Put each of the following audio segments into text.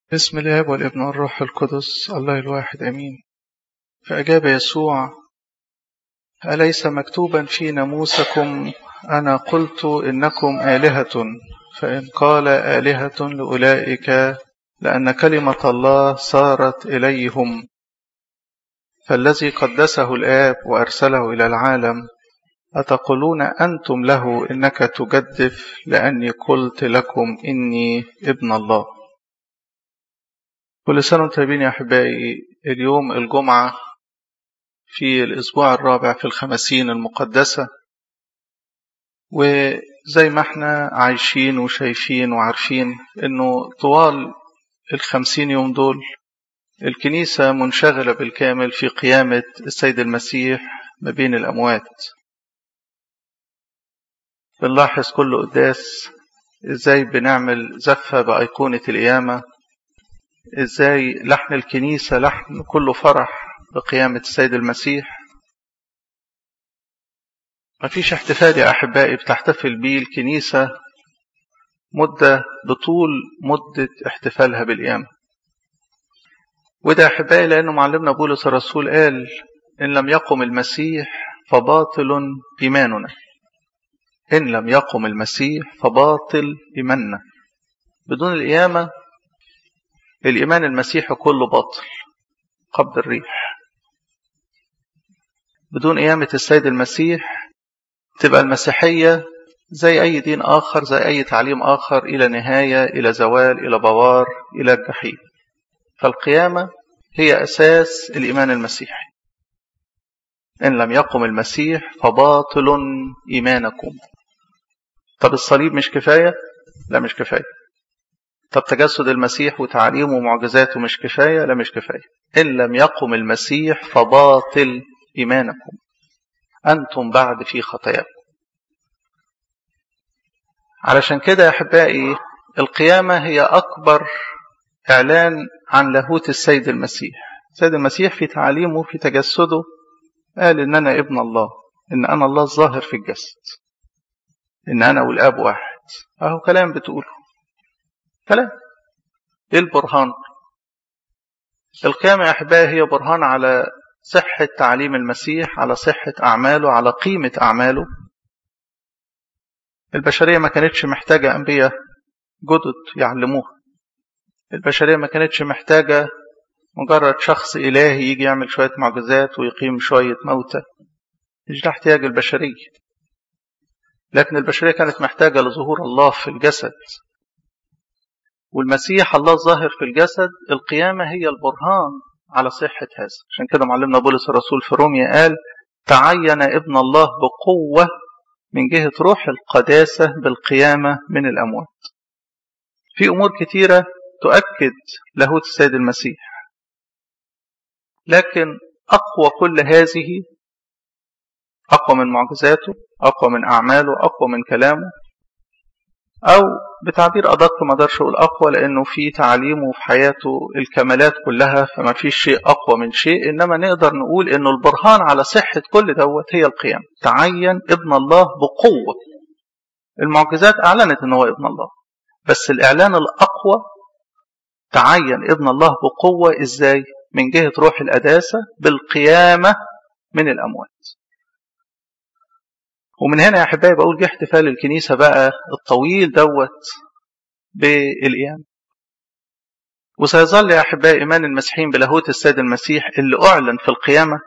بسم الاب والابن والروح القدس الله الواحد امين فاجاب يسوع اليس مكتوبا في ناموسكم انا قلت انكم الهه فان قال الهه لاولئك لان كلمه الله صارت اليهم فالذي قدسه الاب وارسله الى العالم اتقولون انتم له انك تجدف لاني قلت لكم اني ابن الله كل سنة وانتم طيبين يا أحبائي اليوم الجمعة في الأسبوع الرابع في الخمسين المقدسة وزي ما احنا عايشين وشايفين وعارفين انه طوال الخمسين يوم دول الكنيسة منشغلة بالكامل في قيامة السيد المسيح ما بين الأموات بنلاحظ كل قداس ازاي بنعمل زفة بأيقونة القيامة ازاي لحن الكنيسة لحن كله فرح بقيامة السيد المسيح مفيش احتفال يا أحبائي بتحتفل بيه الكنيسة مدة بطول مدة احتفالها بالقيامة وده يا أحبائي لأنه معلمنا بولس الرسول قال إن لم يقم المسيح فباطل إيماننا إن لم يقم المسيح فباطل إيماننا بدون القيامة الإيمان المسيحي كله باطل قبض الريح بدون قيامة السيد المسيح تبقى المسيحية زي أي دين آخر زي أي تعليم آخر إلى نهاية إلى زوال إلى بوار إلى الجحيم فالقيامة هي أساس الإيمان المسيحي إن لم يقم المسيح فباطل إيمانكم طب الصليب مش كفاية؟ لا مش كفاية طب تجسد المسيح وتعليمه ومعجزاته مش كفاية؟ لا مش كفاية. إن لم يقم المسيح فباطل إيمانكم. أنتم بعد في خطاياكم. علشان كده يا أحبائي القيامة هي أكبر إعلان عن لاهوت السيد المسيح. السيد المسيح في تعليمه في تجسده قال إن أنا ابن الله، إن أنا الله الظاهر في الجسد. إن أنا والآب واحد. أهو كلام بتقوله. كلام ايه البرهان القيامة يا أحبائي هي برهان على صحة تعليم المسيح على صحة أعماله على قيمة أعماله البشرية ما كانتش محتاجة أنبياء جدد يعلموها البشرية ما كانتش محتاجة مجرد شخص إلهي يجي يعمل شوية معجزات ويقيم شوية موتى مش ده احتياج البشرية لكن البشرية كانت محتاجة لظهور الله في الجسد والمسيح الله ظاهر في الجسد القيامة هي البرهان على صحة هذا عشان كده معلمنا بولس الرسول في روميا قال تعين ابن الله بقوة من جهة روح القداسة بالقيامة من الأموات في أمور كتيرة تؤكد لاهوت السيد المسيح لكن أقوى كل هذه أقوى من معجزاته أقوى من أعماله أقوى من كلامه أو بتعبير أدق ما اقدرش أقول أقوى لأنه في تعليمه وفي حياته الكمالات كلها فما فيش شيء أقوى من شيء إنما نقدر نقول إنه البرهان على صحة كل دوت هي القيامة تعين ابن الله بقوة المعجزات أعلنت إن هو ابن الله بس الإعلان الأقوى تعين ابن الله بقوة إزاي من جهة روح القداسة بالقيامة من الأموات ومن هنا يا احبائي بقول جه احتفال الكنيسه بقى الطويل دوت بالقيامه وسيظل يا احبائي ايمان المسيحيين بلاهوت السيد المسيح اللي اعلن في القيامه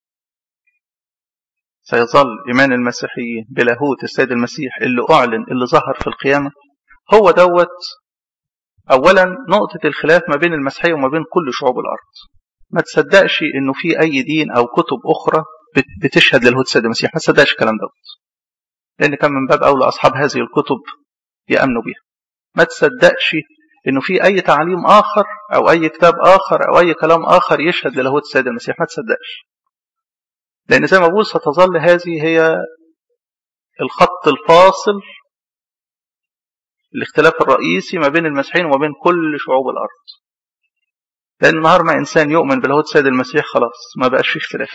سيظل ايمان المسيحيين بلاهوت السيد المسيح اللي اعلن اللي ظهر في القيامه هو دوت اولا نقطه الخلاف ما بين المسيحيه وما بين كل شعوب الارض ما تصدقش انه في اي دين او كتب اخرى بتشهد للاهوت السيد المسيح ما تصدقش الكلام دوت لأن كان من باب أولى أصحاب هذه الكتب يأمنوا بها ما تصدقش إنه في أي تعليم آخر أو أي كتاب آخر أو أي كلام آخر يشهد للاهوت السيد المسيح ما تصدقش لأن زي ما بقول ستظل هذه هي الخط الفاصل الاختلاف الرئيسي ما بين المسيحيين وما بين كل شعوب الأرض لأن نهار ما إنسان يؤمن بلاهوت السيد المسيح خلاص ما بقاش فيه اختلاف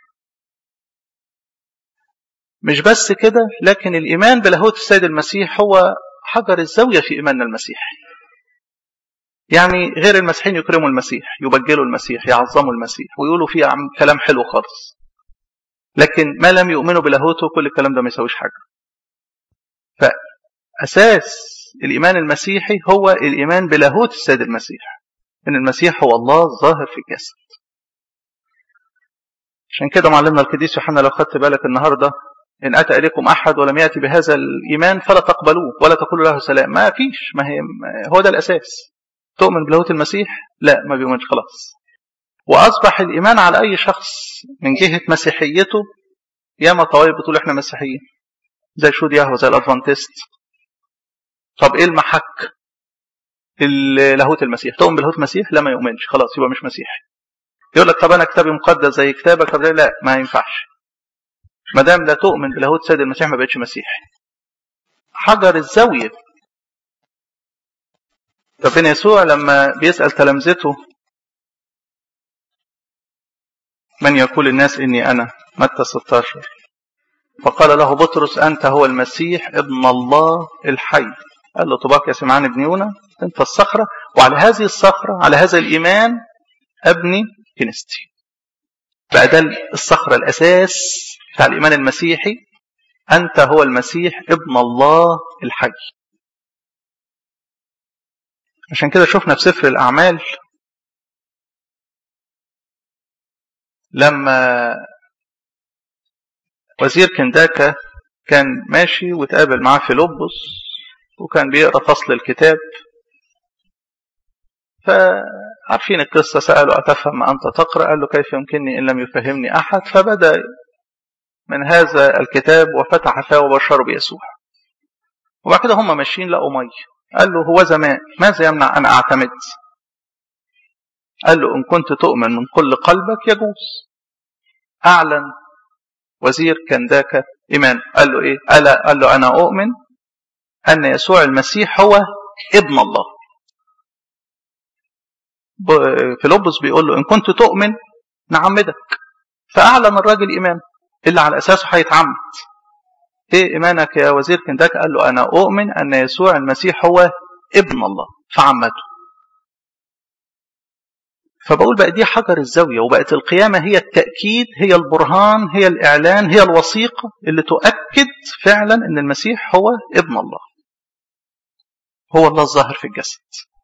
مش بس كده لكن الإيمان بلاهوت السيد المسيح هو حجر الزاوية في إيماننا المسيحي يعني غير المسيحيين يكرموا المسيح يبجلوا المسيح يعظموا المسيح ويقولوا فيه كلام حلو خالص لكن ما لم يؤمنوا بلاهوته كل الكلام ده ما يسويش حاجه فاساس الايمان المسيحي هو الايمان بلاهوت السيد المسيح ان المسيح هو الله الظاهر في الجسد عشان كده معلمنا القديس يوحنا لو خدت بالك النهارده ان اتى اليكم احد ولم ياتي بهذا الايمان فلا تقبلوه ولا تقولوا له سلام ما فيش ما هي هو ده الاساس تؤمن بلاهوت المسيح لا ما بيؤمنش خلاص واصبح الايمان على اي شخص من جهه مسيحيته ياما طوائف بتقول احنا مسيحيين زي شود يهوه زي الادفانتست طب ايه المحك لاهوت المسيح تؤمن بلاهوت المسيح لا ما يؤمنش خلاص يبقى مش مسيحي يقول لك طب انا كتابي مقدس زي كتابك طب لا ما ينفعش ما دام لا تؤمن بلاهوت سيد المسيح ما بقتش مسيحي حجر الزاويه ربنا يسوع لما بيسال تلامذته من يقول الناس اني انا متى 16 فقال له بطرس انت هو المسيح ابن الله الحي قال له طباك يا سمعان ابن يونا انت الصخره وعلى هذه الصخره على هذا الايمان ابني كنيستي بقى ده الصخره الاساس بتاع الايمان المسيحي انت هو المسيح ابن الله الحي عشان كده شفنا في سفر الاعمال لما وزير كنداكا كان ماشي وتقابل معاه فيلبس وكان بيقرا فصل الكتاب فعارفين القصة سألوا أتفهم ما أنت تقرأ قال له كيف يمكنني إن لم يفهمني أحد فبدأ من هذا الكتاب وفتح فاه وبشره بيسوع وبعد كده هم ماشيين لقوا مية قال له هو زمان ماذا يمنع أن أعتمد قال له إن كنت تؤمن من كل قلبك يجوز أعلن وزير كنداكا إيمان قال له إيه ألا قال له أنا أؤمن أن يسوع المسيح هو ابن الله فيلبس بيقول له إن كنت تؤمن نعمدك فأعلن الراجل إيمان اللي على أساسه هيتعمد إيه إيمانك يا وزير كنداكا قال له أنا أؤمن أن يسوع المسيح هو ابن الله فعمته فبقول بقى دي حجر الزاوية وبقت القيامة هي التأكيد هي البرهان هي الإعلان هي الوثيقة اللي تؤكد فعلا أن المسيح هو ابن الله هو الله الظاهر في الجسد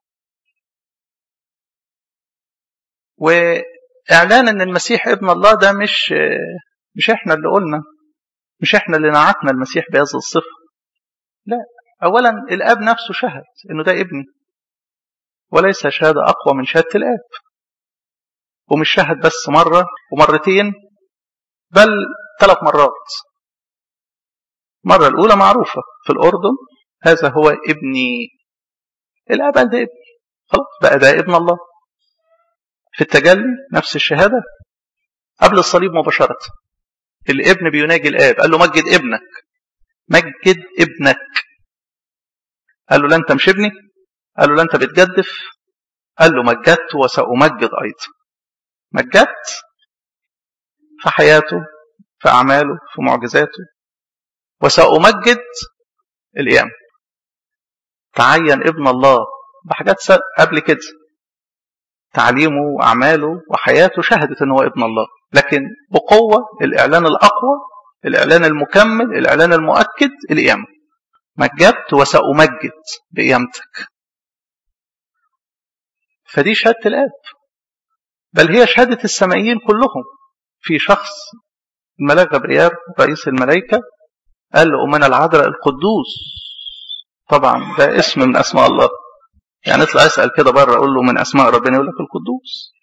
وإعلان أن المسيح ابن الله ده مش مش احنا اللي قلنا مش احنا اللي نعتنا المسيح بهذه الصفة لا أولا الآب نفسه شهد أنه ده ابني وليس شهادة أقوى من شهادة الآب ومش شهد بس مرة ومرتين بل ثلاث مرات المرة الأولى معروفة في الأردن هذا هو ابني الآب قال ده ابني خلاص بقى ده ابن الله في التجلي نفس الشهادة قبل الصليب مباشرة الابن بيناجي الآب قال له مجد ابنك مجد ابنك قال له لا أنت مش ابني قال له لا أنت بتجدف قال له مجدت وسأمجد أيضا مجدت في حياته في أعماله في معجزاته وسأمجد القيامة تعين ابن الله بحاجات قبل كده تعليمه وأعماله وحياته شهدت أنه هو ابن الله لكن بقوة الإعلان الأقوى الإعلان المكمل الإعلان المؤكد القيامة مجدت وسأمجد بقيامتك فدي شهادة الآب بل هي شهادة السمائيين كلهم في شخص الملاك غبريال رئيس الملائكة قال له أمنا العذراء القدوس طبعا ده اسم من أسماء الله يعني اطلع اسأل كده بره أقول له من أسماء ربنا يقول لك القدوس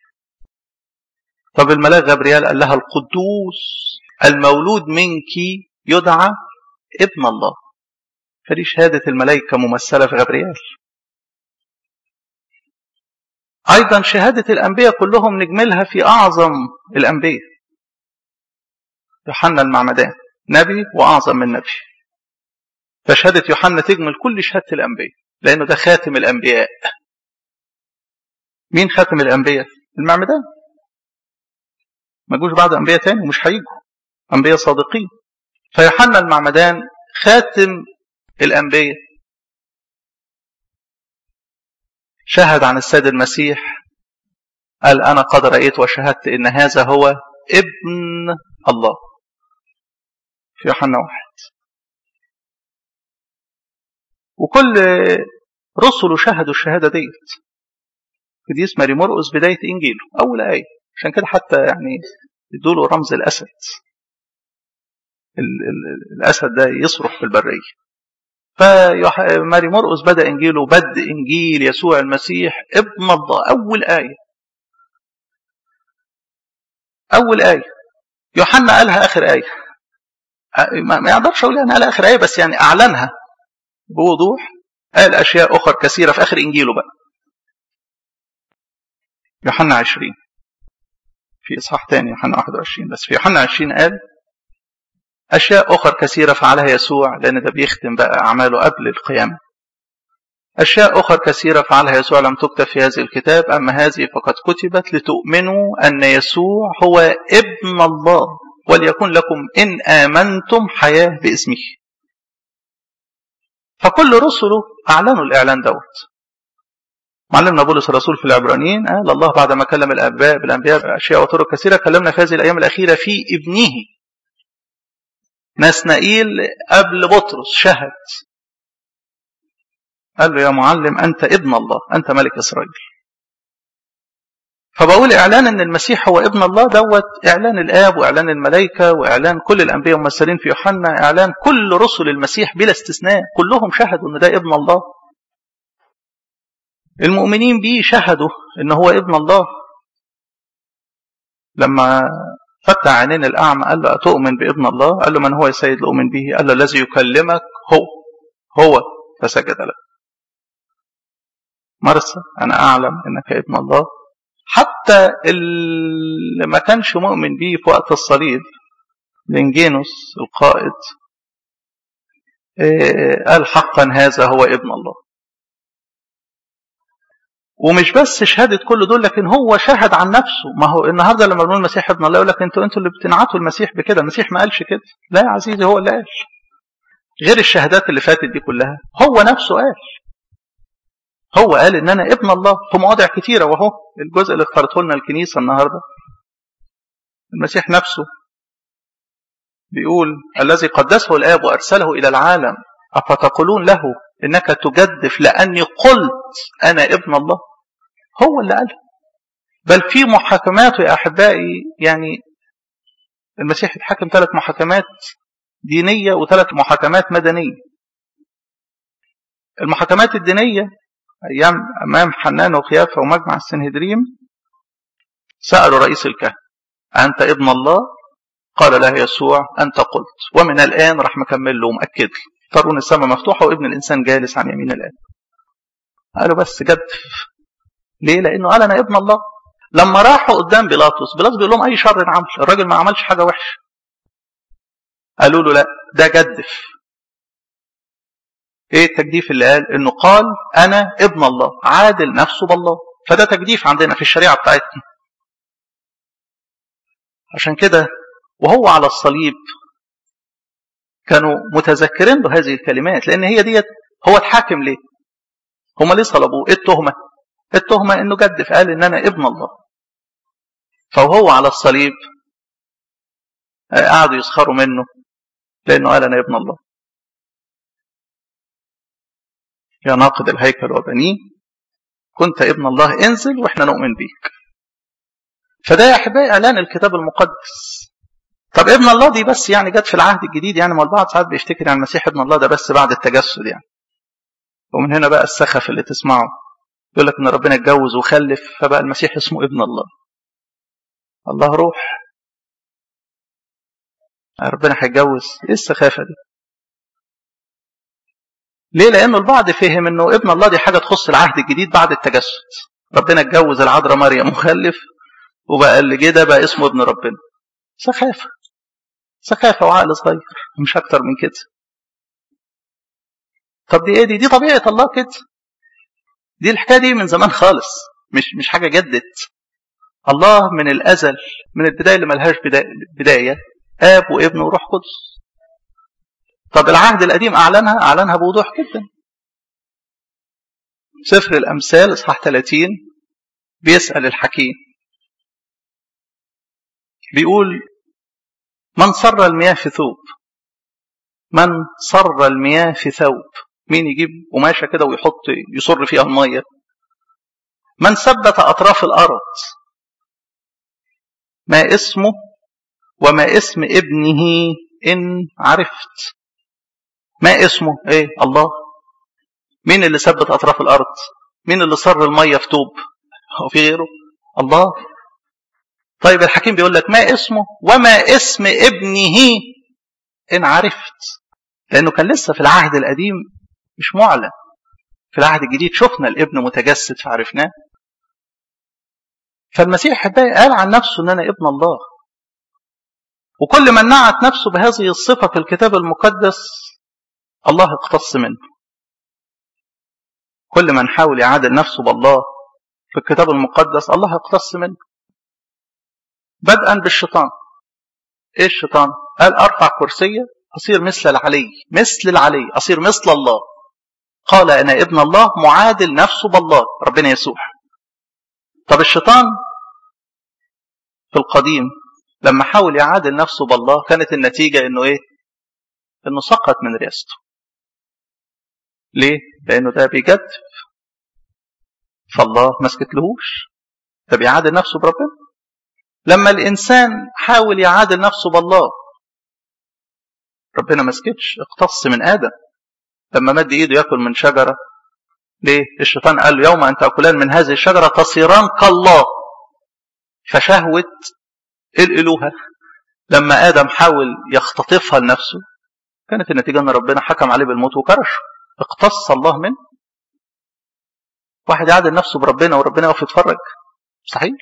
طب الملاك غبريال قال لها القدوس المولود منك يدعى ابن الله فدي شهادة الملائكة ممثلة في غبريال أيضا شهادة الأنبياء كلهم نجملها في أعظم الأنبياء يوحنا المعمدان نبي وأعظم من نبي فشهادة يوحنا تجمل كل شهادة الأنبياء لأنه ده خاتم الأنبياء مين خاتم الأنبياء؟ المعمدان ما جوش بعد أنبياء تاني ومش هيجوا أنبياء صادقين فيوحنا المعمدان خاتم الأنبياء شهد عن السيد المسيح قال أنا قد رأيت وشهدت إن هذا هو ابن الله في يوحنا واحد وكل رسله شهدوا الشهادة ديت قديس ماري مرقس بداية إنجيله أول آية عشان كده حتى يعني يدوله رمز الأسد ال ال الأسد ده يصرخ في البرية فماري مرقس بدأ إنجيله بدء إنجيل يسوع المسيح ابن الله أول آية أول آية يوحنا قالها آخر آية ما يقدرش أقول أنا قالها آخر آية بس يعني أعلنها بوضوح قال أشياء أخرى كثيرة في آخر إنجيله بقى يوحنا 20 في إصحاح تاني يوحنا 21 بس في يوحنا 20 قال أشياء أخرى كثيرة فعلها يسوع لأن ده بيختم بقى أعماله قبل القيامة أشياء أخرى كثيرة فعلها يسوع لم تكتب في هذه الكتاب أما هذه فقد كتبت لتؤمنوا أن يسوع هو ابن الله وليكن لكم إن آمنتم حياة باسمه فكل رسله أعلنوا الإعلان دوت معلمنا بولس الرسول في العبرانيين قال الله بعد ما كلم الأنبياء بالأنبياء بأشياء وطرق كثيرة كلمنا في هذه الأيام الأخيرة في ابنه نسنائيل قبل بطرس شهد قال له يا معلم أنت ابن الله أنت ملك إسرائيل فبقول إعلان أن المسيح هو ابن الله دوت إعلان الآب وإعلان الملائكة وإعلان كل الأنبياء ممثلين في يوحنا إعلان كل رسل المسيح بلا استثناء كلهم شهدوا أن ده ابن الله المؤمنين به شهدوا أن هو ابن الله لما فتح عينين الأعمى قال له أتؤمن بابن الله قال له من هو يا سيد لأؤمن به قال له الذي يكلمك هو هو فسجد له مرسى أنا أعلم أنك ابن الله حتى اللي ما كانش مؤمن بيه في وقت الصليب لنجينوس القائد قال حقا هذا هو ابن الله ومش بس شهادة كل دول لكن هو شهد عن نفسه ما هو النهاردة لما بنقول المسيح ابن الله يقول لك انتوا انتوا اللي بتنعتوا المسيح بكده المسيح ما قالش كده لا يا عزيزي هو اللي قال غير الشهادات اللي فاتت دي كلها هو نفسه قال هو قال ان انا ابن الله في مواضع كتيرة وهو الجزء اللي اختارته لنا الكنيسة النهاردة المسيح نفسه بيقول الذي قدسه الآب وأرسله إلى العالم أفتقولون له إنك تجدف لأني قلت أنا ابن الله هو اللي قال بل في محاكماته يا أحبائي يعني المسيح اتحكم ثلاث محاكمات دينية وثلاث محاكمات مدنية المحاكمات الدينية أيام أمام حنان وخيافة ومجمع السنهدريم سألوا رئيس الكهنة أنت ابن الله قال له يسوع أنت قلت ومن الآن راح مكمل له ومأكد له قرون السماء مفتوحة وابن الإنسان جالس عن يمين الآب قالوا بس جدف ليه لأنه قال أنا ابن الله لما راحوا قدام بيلاطس بيلاطس بيقول لهم أي شر عمل الراجل ما عملش حاجة وحشة قالوا له لا ده جدف ايه التجديف اللي قال انه قال انا ابن الله عادل نفسه بالله فده تجديف عندنا في الشريعه بتاعتنا عشان كده وهو على الصليب كانوا متذكرين له هذه الكلمات لان هي ديت هو اتحاكم ليه هم ليه صلبوه ايه التهمه التهمه انه جدف قال ان انا ابن الله فوهو على الصليب قعدوا يسخروا منه لانه قال انا ابن الله يا ناقد الهيكل وبنيه كنت ابن الله انزل واحنا نؤمن بيك فده يا احبائي اعلان الكتاب المقدس طب ابن الله دي بس يعني جت في العهد الجديد يعني ما البعض ساعات بيفتكر يعني المسيح ابن الله ده بس بعد التجسد يعني ومن هنا بقى السخف اللي تسمعه يقول لك ان ربنا اتجوز وخلف فبقى المسيح اسمه ابن الله الله روح ربنا هيتجوز ايه السخافه دي ليه لانه البعض فهم انه ابن الله دي حاجه تخص العهد الجديد بعد التجسد ربنا اتجوز العذراء مريم وخلف وبقى اللي جه ده بقى اسمه ابن ربنا سخافه سخافه وعقل صغير مش اكتر من كده طب دي ايه دي دي طبيعه الله كده دي الحكايه دي من زمان خالص مش مش حاجه جدت الله من الازل من البدايه اللي ملهاش بدايه اب وابن وروح قدس طب العهد القديم اعلنها اعلنها بوضوح جدا سفر الأمثال إصحاح 30 بيسأل الحكيم بيقول من صر المياه في ثوب من صر المياه في ثوب مين يجيب قماشة كده ويحط يصر فيها المية من ثبت أطراف الأرض ما اسمه وما اسم ابنه إن عرفت ما اسمه ايه الله مين اللي ثبت أطراف الأرض مين اللي صر المية في توب هو في غيره الله طيب الحكيم بيقول لك ما اسمه وما اسم ابنه إن عرفت لأنه كان لسه في العهد القديم مش معلن في العهد الجديد شفنا الابن متجسد فعرفناه فالمسيح قال عن نفسه ان انا ابن الله وكل من نعت نفسه بهذه الصفه في الكتاب المقدس الله اقتص منه كل من حاول يعادل نفسه بالله في الكتاب المقدس الله اقتص منه بدءا بالشيطان ايه الشيطان قال ارفع كرسيه اصير مثل العلي مثل العلي اصير مثل الله قال انا ابن الله معادل نفسه بالله ربنا يسوع طب الشيطان في القديم لما حاول يعادل نفسه بالله كانت النتيجه انه ايه انه سقط من رياسته ليه لانه ده بيجدف فالله ما سكتلهوش ده بيعادل نفسه بربنا لما الانسان حاول يعادل نفسه بالله ربنا ما سكتش اقتص من ادم لما مد ايده ياكل من شجره ليه الشيطان قال له يوم ان تاكلان من هذه الشجره تصيران كالله فشهوه الالوهه لما ادم حاول يختطفها لنفسه كانت النتيجه ان ربنا حكم عليه بالموت وكرشه اقتص الله منه واحد يعادل نفسه بربنا وربنا يقف يتفرج مستحيل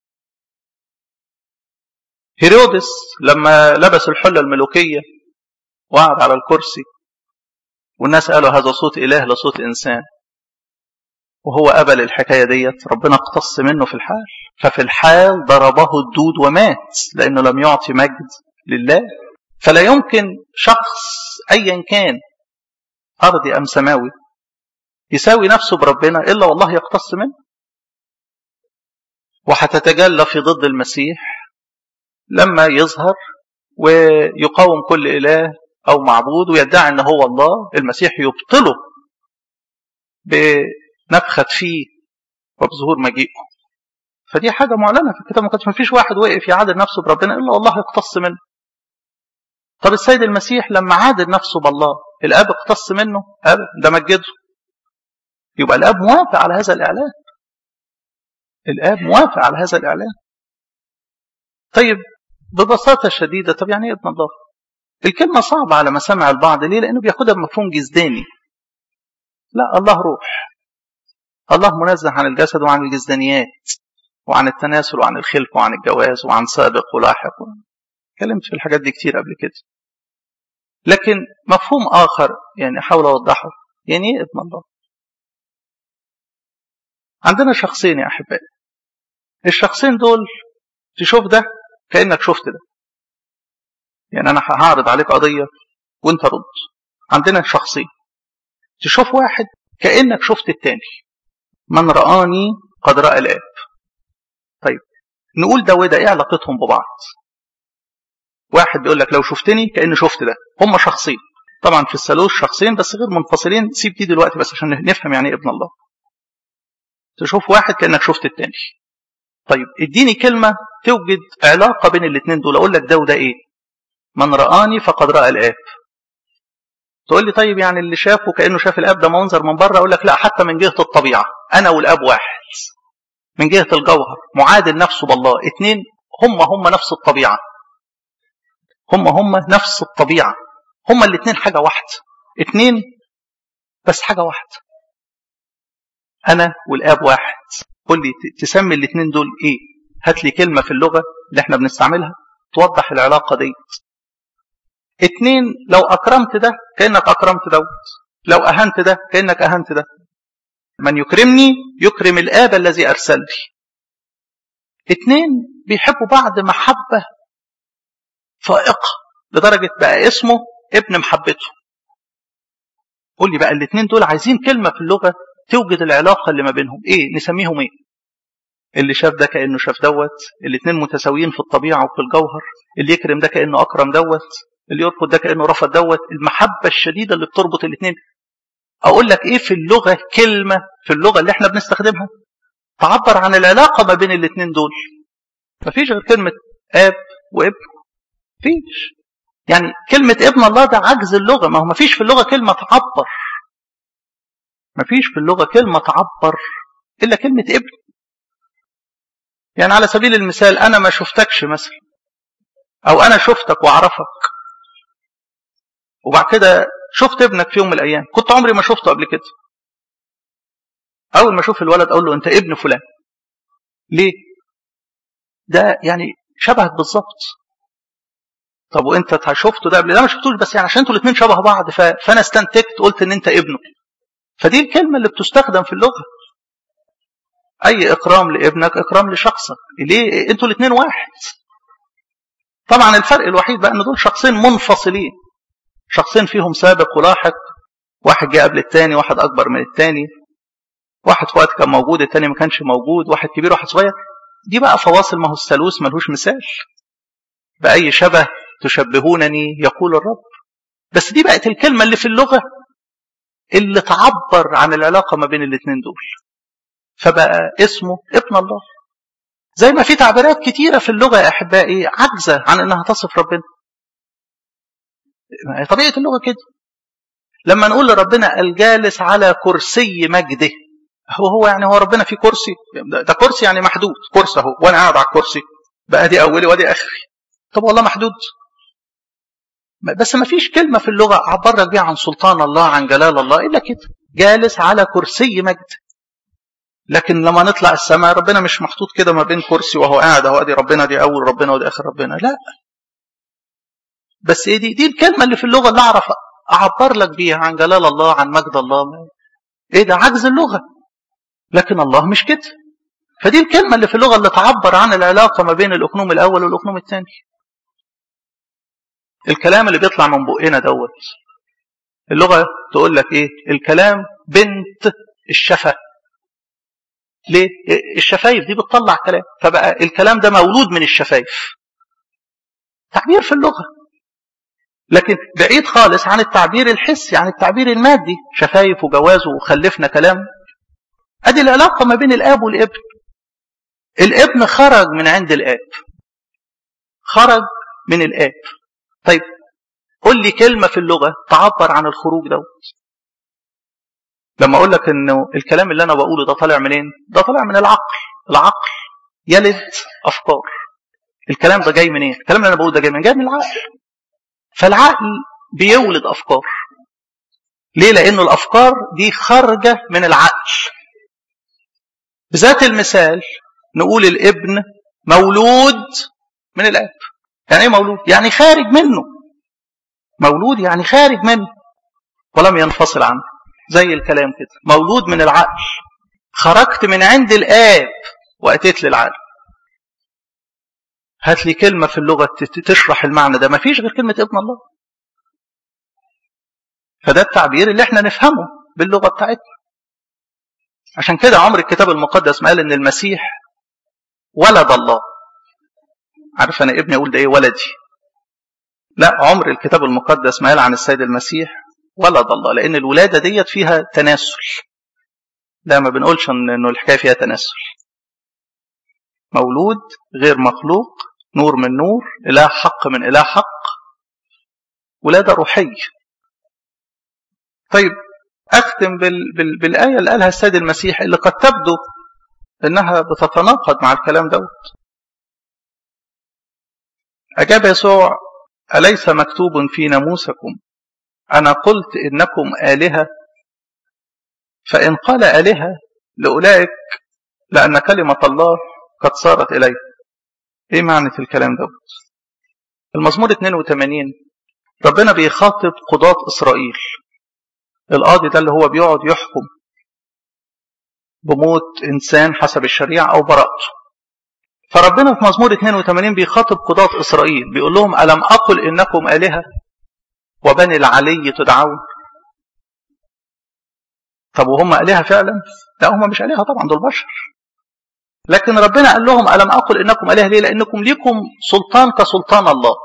هيرودس لما لبس الحله الملوكيه وقعد على الكرسي والناس قالوا هذا صوت اله لصوت انسان وهو قبل الحكايه ديت ربنا اقتص منه في الحال ففي الحال ضربه الدود ومات لانه لم يعطي مجد لله فلا يمكن شخص ايا كان ارضي ام سماوي يساوي نفسه بربنا الا والله يقتص منه وهتتجلى في ضد المسيح لما يظهر ويقاوم كل اله او معبود ويدعي ان هو الله المسيح يبطله بنفخه فيه وبظهور مجيئه فدي حاجه معلنه في الكتاب المقدس ما فيش واحد وقف يعادل نفسه بربنا الا والله يقتص منه طب السيد المسيح لما عادل نفسه بالله الاب اقتص منه ابدا ده مجده يبقى الاب موافق على هذا الاعلان الاب موافق على هذا الاعلان طيب ببساطه شديده طب يعني ايه ابن الله الكلمه صعبه على مسامع البعض ليه لانه بياخدها بمفهوم جزداني لا الله روح الله منزه عن الجسد وعن الجزدانيات وعن التناسل وعن الخلف وعن الجواز وعن سابق ولاحق اتكلمت في الحاجات دي كتير قبل كده لكن مفهوم آخر يعني أحاول أوضحه يعني إيه ابن الله عندنا شخصين يا أحبائي الشخصين دول تشوف ده كأنك شفت ده يعني أنا هعرض عليك قضية وأنت رد عندنا شخصين تشوف واحد كأنك شفت التاني من رآني قد رأى الآب طيب نقول ده وده إيه علاقتهم ببعض واحد بيقول لك لو شفتني كأني شفت ده هم شخصين طبعا في الثالوث شخصين بس غير منفصلين سيب دي دلوقتي بس عشان نفهم يعني ايه ابن الله تشوف واحد كأنك شفت التاني طيب اديني كلمة توجد علاقة بين الاثنين دول اقول لك ده وده ايه من رآني فقد رأى الآب تقول لي طيب يعني اللي شافه كأنه شاف الآب ده منظر من بره اقول لك لا حتى من جهة الطبيعة انا والآب واحد من جهة الجوهر معادل نفسه بالله اتنين هم هم نفس الطبيعة هم هم نفس الطبيعة هم الاثنين حاجة واحدة اتنين بس حاجة واحدة أنا والآب واحد قول لي تسمي الاثنين دول إيه هات لي كلمة في اللغة اللي احنا بنستعملها توضح العلاقة دي اتنين لو أكرمت ده كأنك أكرمت دوت لو أهنت ده كأنك أهنت ده من يكرمني يكرم الآب الذي أرسلني اتنين بيحبوا بعض محبة فائقة لدرجة بقى اسمه ابن محبته قول لي بقى الاثنين دول عايزين كلمة في اللغة توجد العلاقة اللي ما بينهم ايه نسميهم ايه اللي شاف ده كأنه شاف دوت الاتنين متساويين في الطبيعة وفي الجوهر اللي يكرم ده كأنه أكرم دوت اللي يرفض ده كأنه رفض دوت المحبة الشديدة اللي بتربط الاتنين أقول لك إيه في اللغة كلمة في اللغة اللي احنا بنستخدمها تعبر عن العلاقة ما بين الاتنين دول مفيش غير كلمة آب وابن مفيش يعني كلمة ابن الله ده عجز اللغة ما هو مفيش في اللغة كلمة تعبر مفيش في اللغة كلمة تعبر إلا كلمة ابن يعني على سبيل المثال أنا ما شفتكش مثلا أو أنا شفتك وأعرفك وبعد كده شفت ابنك في يوم من الأيام كنت عمري ما شفته قبل كده أول ما أشوف الولد أقول له أنت ابن فلان ليه؟ ده يعني شبهك بالظبط طب وانت شفته ده قبل ده ما شفتوش بس يعني عشان انتوا الاثنين شبه بعض ف... فانا استنتجت قلت ان انت ابنه فدي الكلمه اللي بتستخدم في اللغه اي اكرام لابنك اكرام لشخصك ليه انتوا الاثنين واحد طبعا الفرق الوحيد بقى ان دول شخصين منفصلين شخصين فيهم سابق ولاحق واحد جه قبل الثاني واحد اكبر من الثاني واحد في وقت كان موجود الثاني ما كانش موجود واحد كبير واحد صغير دي بقى فواصل ما هو الثالوث ملهوش مثال بأي شبه تشبهونني يقول الرب بس دي بقت الكلمة اللي في اللغة اللي تعبر عن العلاقة ما بين الاثنين دول فبقى اسمه ابن الله زي ما في تعبيرات كتيرة في اللغة يا أحبائي عجزة عن أنها تصف ربنا طبيعة اللغة كده لما نقول لربنا الجالس على كرسي مجده هو هو يعني هو ربنا في كرسي ده كرسي يعني محدود كرسي اهو وانا قاعد على الكرسي بقى دي اولي ودي اخري طب والله محدود بس ما فيش كلمة في اللغة أعبر لك بيها عن سلطان الله عن جلال الله إلا كده جالس على كرسي مجد لكن لما نطلع السماء ربنا مش محطوط كده ما بين كرسي وهو قاعد اهو ادي ربنا دي اول ربنا ودي اخر ربنا لا بس ايه دي دي الكلمه اللي في اللغه اللي اعرف اعبر لك بيها عن جلال الله عن مجد الله ايه ده عجز اللغه لكن الله مش كده فدي الكلمه اللي في اللغه اللي تعبر عن العلاقه ما بين الاقنوم الاول والاقنوم الثاني الكلام اللي بيطلع من بقنا دوت اللغه تقول لك ايه الكلام بنت الشفه ليه الشفايف دي بتطلع كلام فبقى الكلام ده مولود من الشفايف تعبير في اللغه لكن بعيد خالص عن التعبير الحسي عن التعبير المادي شفايف وجواز وخلفنا كلام ادي العلاقه ما بين الاب والابن الابن خرج من عند الاب خرج من الاب طيب قل لي كلمه في اللغه تعبر عن الخروج دوت لما اقول لك انه الكلام اللي انا بقوله ده طالع منين ده طالع من العقل العقل يلد افكار الكلام ده جاي منين الكلام اللي انا بقوله ده جاي من جاي من العقل فالعقل بيولد افكار ليه لان الافكار دي خارجه من العقل بذات المثال نقول الابن مولود من الاب يعني ايه مولود يعني خارج منه مولود يعني خارج منه ولم ينفصل عنه زي الكلام كده مولود من العقل خرجت من عند الآب وأتيت للعالم هات لي كلمة في اللغة تشرح المعنى ده ما فيش غير كلمة ابن الله فده التعبير اللي احنا نفهمه باللغة بتاعتنا عشان كده عمر الكتاب المقدس ما قال ان المسيح ولد الله عارف انا ابني اقول ده ايه ولدي لا عمر الكتاب المقدس ما قال عن السيد المسيح ولد الله لان الولاده ديت فيها تناسل لا ما بنقولش انه الحكايه فيها تناسل مولود غير مخلوق نور من نور اله حق من اله حق ولاده روحيه طيب اختم بال بال بالايه اللي قالها السيد المسيح اللي قد تبدو انها بتتناقض مع الكلام دوت اجاب يسوع اليس مكتوب في ناموسكم أنا قلت إنكم آلهة فإن قال آلهة لأولئك لأن كلمة الله قد صارت إليه إيه معنى الكلام دوت المزمور 82 ربنا بيخاطب قضاة إسرائيل القاضي ده اللي هو بيقعد يحكم بموت إنسان حسب الشريعة أو براءته فربنا في مزمور 82 بيخاطب قضاة إسرائيل بيقول لهم ألم أقل إنكم آلهة وبني العلي تدعون طب وهم آلهة فعلا؟ لا هم مش آلهة طبعا دول بشر لكن ربنا قال لهم ألم أقل إنكم آلهة ليه؟ لأنكم ليكم سلطان كسلطان الله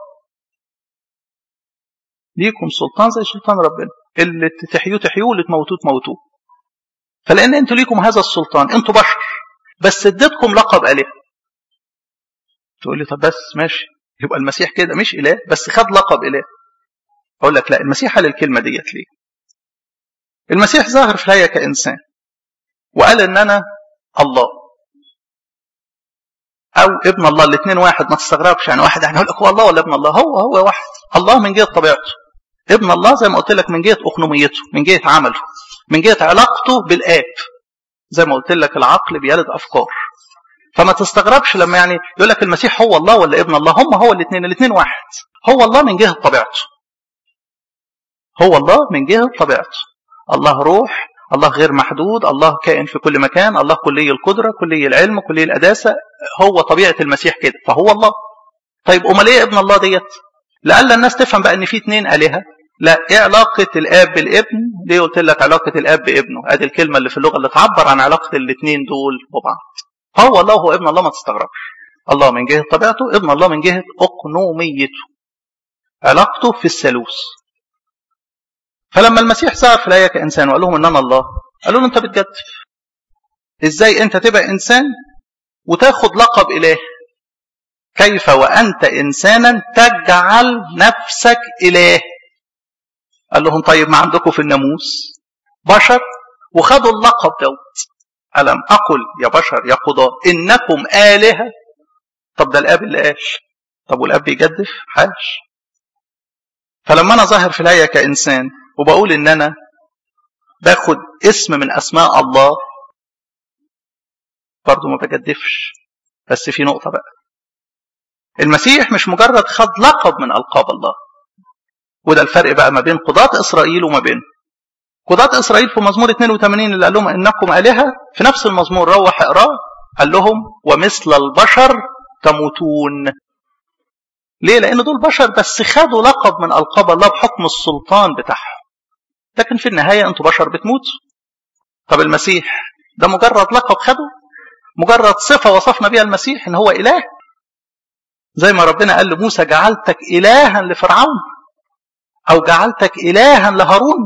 ليكم سلطان زي سلطان ربنا اللي تحيوه تحيوه واللي تموتوه تموتوه فلأن أنتوا ليكم هذا السلطان أنتوا بشر بس اديتكم لقب آلهة تقول لي طب بس ماشي يبقى المسيح كده مش إله بس خد لقب إله أقول لك لا المسيح قال الكلمة ديت ليه المسيح ظاهر في الهيئة كإنسان وقال إن أنا الله أو ابن الله الاثنين واحد ما تستغربش يعني واحد يعني يقول لك هو الله ولا ابن الله هو هو واحد الله من جهة طبيعته ابن الله زي ما قلت لك من جهة أقنوميته من جهة عمله من جهة علاقته بالآب زي ما قلت لك العقل بيلد أفكار فما تستغربش لما يعني يقول لك المسيح هو الله ولا ابن الله هم هو الاثنين الاثنين واحد هو الله من جهة طبيعته هو الله من جهة طبيعته الله روح الله غير محدود الله كائن في كل مكان الله كلي القدرة كلي العلم كلي الأداسة هو طبيعة المسيح كده فهو الله طيب أمال إيه ابن الله ديت لألا الناس تفهم بقى إن في اتنين آلهة لا ايه علاقة الاب بالابن ليه قلت لك علاقة الاب بابنه ادي الكلمة اللي في اللغة اللي تعبر عن علاقة الاثنين دول ببعض هو الله هو ابن الله ما تستغربش الله من جهة طبيعته ابن الله من جهة اقنوميته علاقته في الثالوث فلما المسيح ظهر في الآية كإنسان وقال لهم إن أنا الله قالوا له أنت بتجدف إزاي أنت تبقى إنسان وتاخد لقب إله كيف وأنت إنسانا تجعل نفسك إله قال لهم طيب ما عندكم في الناموس بشر وخدوا اللقب دوت ألم أقل يا بشر يا قضاء إنكم آلهة طب ده الآب اللي قال طب والآب بيجدف حاش فلما أنا ظاهر في الآية كإنسان وبقول إن أنا باخد اسم من أسماء الله برضه ما بجدفش بس في نقطة بقى المسيح مش مجرد خد لقب من ألقاب الله وده الفرق بقى ما بين قضاة إسرائيل وما بين قضاة إسرائيل في مزمور 82 اللي قال لهم إنكم آلهة في نفس المزمور روح اقراه قال لهم ومثل البشر تموتون ليه؟ لأن دول بشر بس خدوا لقب من ألقاب الله بحكم السلطان بتاعهم لكن في النهاية أنتوا بشر بتموتوا طب المسيح ده مجرد لقب خده مجرد صفة وصفنا بها المسيح إن هو إله زي ما ربنا قال لموسى جعلتك إلها لفرعون أو جعلتك إلها لهارون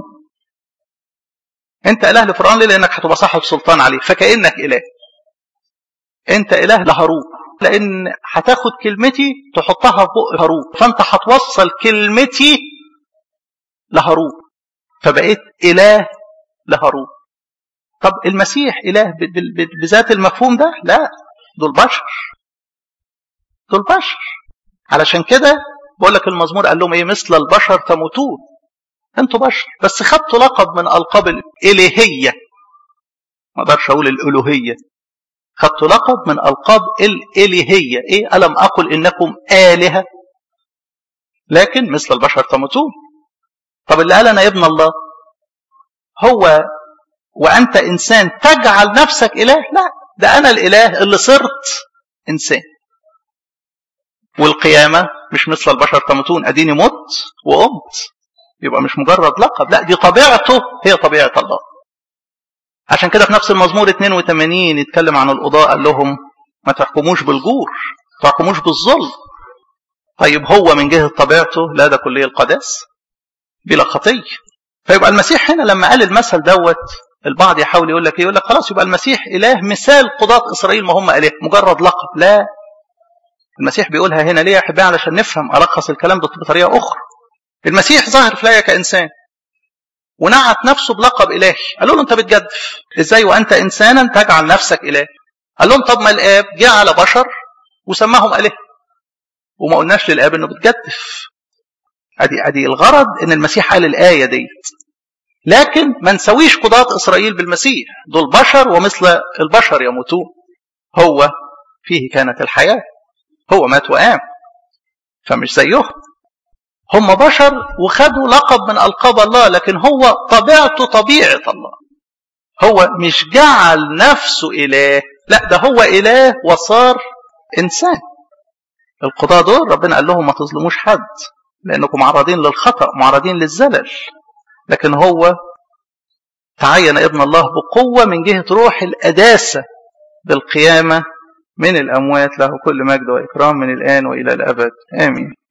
أنت إله لفرعون ليه؟ لأنك هتبقى صاحب سلطان عليه فكأنك إله أنت إله لهارون لأن هتاخد كلمتي تحطها في بق هارون فأنت هتوصل كلمتي لهارون فبقيت إله لهارون طب المسيح إله بذات المفهوم ده لا دول بشر دول بشر علشان كده بقول لك المزمور قال لهم ايه مثل البشر تموتون انتوا بشر بس خدتوا لقب من القاب الالهيه ما اقدرش اقول الالوهيه خدتوا لقب من القاب الالهيه ايه الم اقل انكم الهه لكن مثل البشر تموتون طب اللي قال انا ابن الله هو وانت انسان تجعل نفسك اله لا ده انا الاله اللي صرت انسان والقيامه مش مثل البشر تموتون اديني مت وقمت يبقى مش مجرد لقب لا دي طبيعته هي طبيعه الله عشان كده في نفس المزمور 82 يتكلم عن القضاء قال لهم ما تحكموش بالجور ما تحكموش بالظلم طيب هو من جهه طبيعته لا ده كليه القداس بلا خطيه فيبقى المسيح هنا لما قال المثل دوت البعض يحاول يقول لك ايه يقول لك خلاص يبقى المسيح اله مثال قضاة اسرائيل ما هم اله مجرد لقب لا المسيح بيقولها هنا ليه يا احبائي علشان نفهم الخص الكلام ده بطريقه اخرى المسيح ظهر في الايه كانسان ونعت نفسه بلقب الهي قالوا له انت بتجدف ازاي وانت انسانا تجعل نفسك اله قال لهم طب ما الاب جه على بشر وسماهم اله وما قلناش للاب انه بتجدف ادي ادي الغرض ان المسيح قال الايه ديت لكن ما نسويش قضاة اسرائيل بالمسيح دول بشر ومثل البشر يموتون هو فيه كانت الحياه هو مات وقام فمش زيهم هم بشر وخدوا لقب من ألقاب الله لكن هو طبيعته طبيعة الله هو مش جعل نفسه إله لا ده هو إله وصار إنسان القضاة دول ربنا قال لهم ما تظلموش حد لأنكم معرضين للخطأ معرضين للزلل لكن هو تعين ابن الله بقوة من جهة روح القداسة بالقيامة من الأموات له كل مجد وإكرام من الآن وإلى الأبد آمين